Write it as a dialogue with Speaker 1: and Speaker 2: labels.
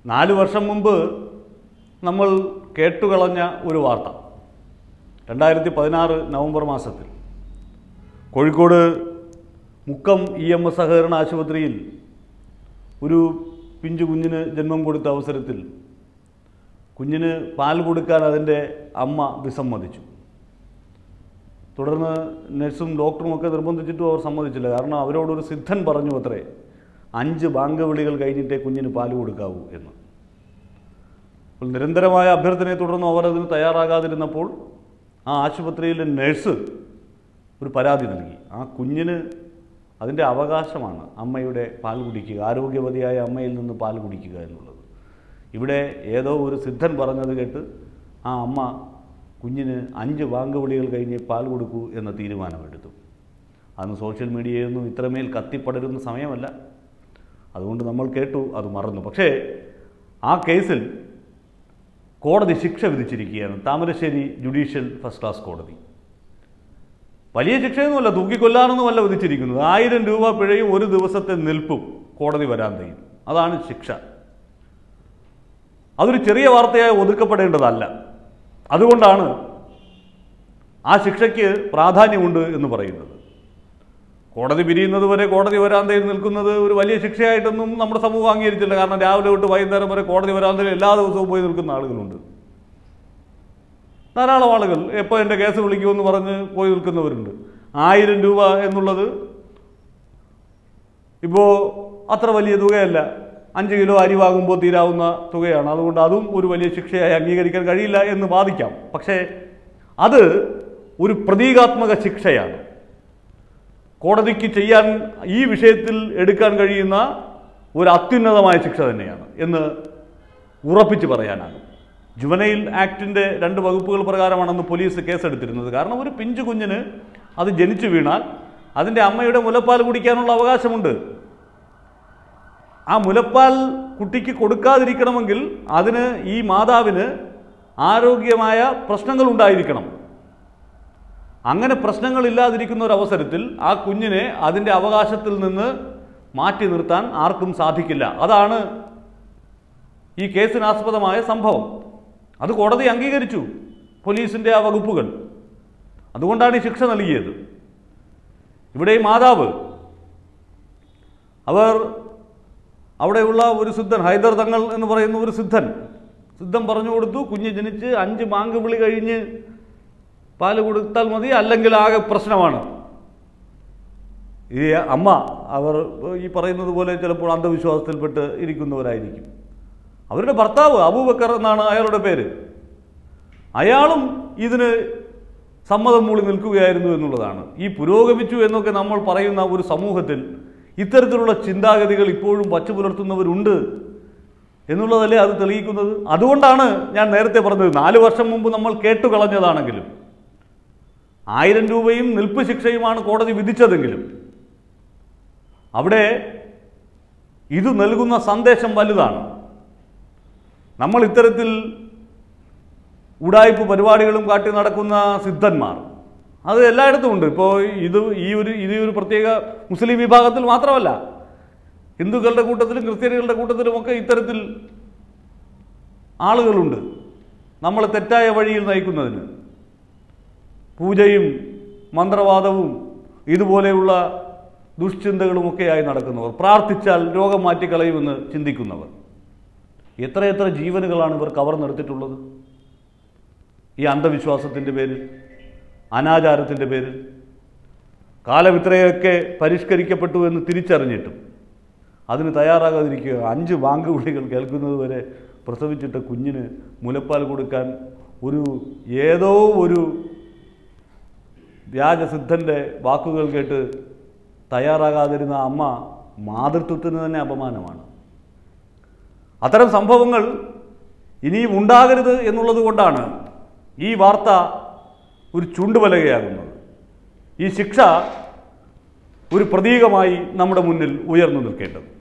Speaker 1: നാല് വർഷം മുമ്പ് നമ്മൾ കേട്ടുകളഞ്ഞ ഒരു വാർത്ത രണ്ടായിരത്തി പതിനാറ് നവംബർ മാസത്തിൽ Kozhikode Mukkam E M S സഹകരണ ആശുപത്രിയിൽ ഒരു പിഞ്ചു കുഞ്ഞിന് ജന്മം കൊടുത്ത അവസരത്തിൽ കുഞ്ഞിന് പാൽ കൊടുക്കാൻ അതിൻ്റെ അമ്മ വിസമ്മതിച്ചു തുടർന്ന് നഴ്സും ഡോക്ടറും ഒക്കെ നിർബന്ധിച്ചിട്ടും അവർ സമ്മതിച്ചില്ല കാരണം അവരോടൊരു സിദ്ധൻ പറഞ്ഞു അത്രേ അഞ്ച് ബാങ്ക് വിളികൾ കഴിഞ്ഞിട്ടേ കുഞ്ഞിന് പാൽ കൊടുക്കാവൂ എന്ന് അപ്പോൾ നിരന്തരമായ അഭ്യർത്ഥനയെ തുടർന്ന് അവർ അതിന് തയ്യാറാകാതിരുന്നപ്പോൾ ആ ആശുപത്രിയിലെ നഴ്സ് ഒരു പരാതി നൽകി ആ കുഞ്ഞിന് അതിൻ്റെ അവകാശമാണ് അമ്മയുടെ പാൽ കുടിക്കുക ആരോഗ്യവതിയായ അമ്മയിൽ നിന്ന് പാൽ കുടിക്കുക എന്നുള്ളത് ഇവിടെ ഏതോ ഒരു സിദ്ധൻ പറഞ്ഞത് കേട്ട് ആ അമ്മ കുഞ്ഞിന് അഞ്ച് ബാങ്ക് വിളികൾ കഴിഞ്ഞ് പാൽ കൊടുക്കൂ എന്ന തീരുമാനമെടുത്തു അന്ന് സോഷ്യൽ മീഡിയയൊന്നും ഇത്രമേൽ കത്തിപ്പടരുന്ന സമയമല്ല അതുകൊണ്ട് നമ്മൾ കേട്ടു അത് മറന്നു പക്ഷേ ആ കേസിൽ കോടതി ശിക്ഷ വിധിച്ചിരിക്കുകയാണ് താമരശ്ശേരി ജുഡീഷ്യൽ ഫസ്റ്റ് ക്ലാസ് കോടതി വലിയ ശിക്ഷയൊന്നുമല്ല തൂക്കിക്കൊല്ലാനൊന്നുമല്ല വിധിച്ചിരിക്കുന്നത് ആയിരം രൂപ പിഴയും ഒരു ദിവസത്തെ നിൽപ്പും കോടതി വരാന്തയും അതാണ് ശിക്ഷ അതൊരു ചെറിയ വാർത്തയായി ഒതുക്കപ്പെടേണ്ടതല്ല അതുകൊണ്ടാണ് ആ ശിക്ഷയ്ക്ക് പ്രാധാന്യമുണ്ട് എന്ന് പറയുന്നത് കോടതി പിരിയുന്നത് വരെ കോടതി വരാന്തയിൽ നിൽക്കുന്നത് ഒരു വലിയ ശിക്ഷയായിട്ടൊന്നും നമ്മുടെ സമൂഹം അംഗീകരിച്ചില്ല കാരണം രാവിലെ തൊട്ട് വൈകുന്നേരം വരെ കോടതി വരാന്തയിൽ എല്ലാ ദിവസവും പോയി നിൽക്കുന്ന ആളുകളുണ്ട് ധാരാളം ആളുകൾ എപ്പോൾ എൻ്റെ കേസ് വിളിക്കുമെന്ന് പറഞ്ഞ് പോയി നിൽക്കുന്നവരുണ്ട് ആയിരം രൂപ എന്നുള്ളത് ഇപ്പോൾ അത്ര വലിയ തുകയല്ല അഞ്ച് കിലോ അരി വാങ്ങുമ്പോൾ തീരാവുന്ന തുകയാണ് അതുകൊണ്ട് അതും ഒരു വലിയ ശിക്ഷയായി അംഗീകരിക്കാൻ കഴിയില്ല എന്ന് വാദിക്കാം പക്ഷേ അത് ഒരു പ്രതീകാത്മക ശിക്ഷയാണ് കോടതിക്ക് ചെയ്യാൻ ഈ വിഷയത്തിൽ എടുക്കാൻ കഴിയുന്ന ഒരു അത്യുന്നതമായ ശിക്ഷ തന്നെയാണ് എന്ന് ഉറപ്പിച്ച് പറയാനാകും ജുവനൈൽ ആക്ടിൻ്റെ രണ്ട് വകുപ്പുകൾ പ്രകാരമാണെന്ന് പോലീസ് കേസെടുത്തിരുന്നത് കാരണം ഒരു പിഞ്ചു കുഞ്ഞിന് അത് ജനിച്ചു വീണാൽ അതിൻ്റെ അമ്മയുടെ മുലപ്പാൽ കുടിക്കാനുള്ള അവകാശമുണ്ട് ആ മുലപ്പാൽ കുട്ടിക്ക് കൊടുക്കാതിരിക്കണമെങ്കിൽ അതിന് ഈ മാതാവിന് ആരോഗ്യമായ പ്രശ്നങ്ങൾ ഉണ്ടായിരിക്കണം അങ്ങനെ പ്രശ്നങ്ങളില്ലാതിരിക്കുന്ന ഒരു അവസരത്തിൽ ആ കുഞ്ഞിനെ അതിൻ്റെ അവകാശത്തിൽ നിന്ന് മാറ്റി നിർത്താൻ ആർക്കും സാധിക്കില്ല അതാണ് ഈ കേസിനാസ്പദമായ സംഭവം അത് കോടതി അംഗീകരിച്ചു പോലീസിൻ്റെ ആ വകുപ്പുകൾ അതുകൊണ്ടാണ് ഈ ശിക്ഷ നൽകിയത് ഇവിടെ ഈ മാതാവ് അവർ അവിടെയുള്ള ഒരു സിദ്ധൻ ഹൈദർ തങ്ങൾ എന്ന് പറയുന്ന ഒരു സിദ്ധൻ സിദ്ധൻ പറഞ്ഞു കൊടുത്തു കുഞ്ഞ് ജനിച്ച് അഞ്ച് മാങ്ക് വിളി കഴിഞ്ഞ് പാല് കൊടുത്താൽ മതി അല്ലെങ്കിൽ ആകെ പ്രശ്നമാണ് ഈ അമ്മ അവർ ഈ പറയുന്നത് പോലെ ചിലപ്പോൾ അന്ധവിശ്വാസത്തിൽപ്പെട്ട് ഇരിക്കുന്നവരായിരിക്കും അവരുടെ ഭർത്താവ് അബൂബക്കർ എന്നാണ് അയാളുടെ പേര് അയാളും ഇതിന് സമ്മതം മൂളി നിൽക്കുകയായിരുന്നു എന്നുള്ളതാണ് ഈ പുരോഗമിച്ചു എന്നൊക്കെ നമ്മൾ പറയുന്ന ഒരു സമൂഹത്തിൽ ഇത്തരത്തിലുള്ള ചിന്താഗതികൾ ഇപ്പോഴും പച്ച പുലർത്തുന്നവരുണ്ട് എന്നുള്ളതല്ലേ അത് തെളിയിക്കുന്നത് അതുകൊണ്ടാണ് ഞാൻ നേരത്തെ പറഞ്ഞത് നാല് വർഷം മുമ്പ് നമ്മൾ കേട്ടുകളഞ്ഞതാണെങ്കിലും ആയിരം രൂപയും നിൽപ്പ് ശിക്ഷയുമാണ് കോടതി വിധിച്ചതെങ്കിലും അവിടെ ഇത് നൽകുന്ന സന്ദേശം വലുതാണ് നമ്മൾ ഇത്തരത്തിൽ ഉടായ്പ പരിപാടികളും കാട്ടി നടക്കുന്ന സിദ്ധന്മാർ അത് എല്ലായിടത്തും ഉണ്ട് ഇപ്പോൾ ഇത് ഈ ഒരു ഇത് ഈ ഒരു പ്രത്യേക മുസ്ലിം വിഭാഗത്തിൽ മാത്രമല്ല ഹിന്ദുക്കളുടെ കൂട്ടത്തിലും ക്രിസ്ത്യാനികളുടെ കൂട്ടത്തിലുമൊക്കെ ഇത്തരത്തിൽ ആളുകളുണ്ട് നമ്മളെ തെറ്റായ വഴിയിൽ നയിക്കുന്നതിന് പൂജയും മന്ത്രവാദവും ഇതുപോലെയുള്ള ദുഷ്ചിന്തകളുമൊക്കെയായി നടക്കുന്നവർ പ്രാർത്ഥിച്ചാൽ രോഗം മാറ്റിക്കളയുമെന്ന് ചിന്തിക്കുന്നവർ എത്രയെത്ര ജീവനുകളാണ് ഇവർ കവർന്നെടുത്തിട്ടുള്ളത് ഈ അന്ധവിശ്വാസത്തിൻ്റെ പേരിൽ അനാചാരത്തിൻ്റെ പേരിൽ കാലം ഇത്രയൊക്കെ പരിഷ്കരിക്കപ്പെട്ടു എന്ന് തിരിച്ചറിഞ്ഞിട്ടും അതിന് തയ്യാറാകാതിരിക്കുക അഞ്ച് ബാങ്ക് വിളികൾ കേൾക്കുന്നത് വരെ പ്രസവിച്ചിട്ട കുഞ്ഞിന് മുലപ്പാൽ കൊടുക്കാൻ ഒരു ഏതോ ഒരു വ്യാജസിദ്ധൻ്റെ വാക്കുകൾ കേട്ട് തയ്യാറാകാതിരുന്ന അമ്മ മാതൃത്വത്തിന് തന്നെ അപമാനമാണ് അത്തരം സംഭവങ്ങൾ ഇനിയും ഉണ്ടാകരുത് എന്നുള്ളത് കൊണ്ടാണ് ഈ വാർത്ത ഒരു ചുണ്ടുപലകയാകുന്നത് ഈ ശിക്ഷ ഒരു പ്രതീകമായി നമ്മുടെ മുന്നിൽ ഉയർന്നു നിൽക്കേണ്ടത്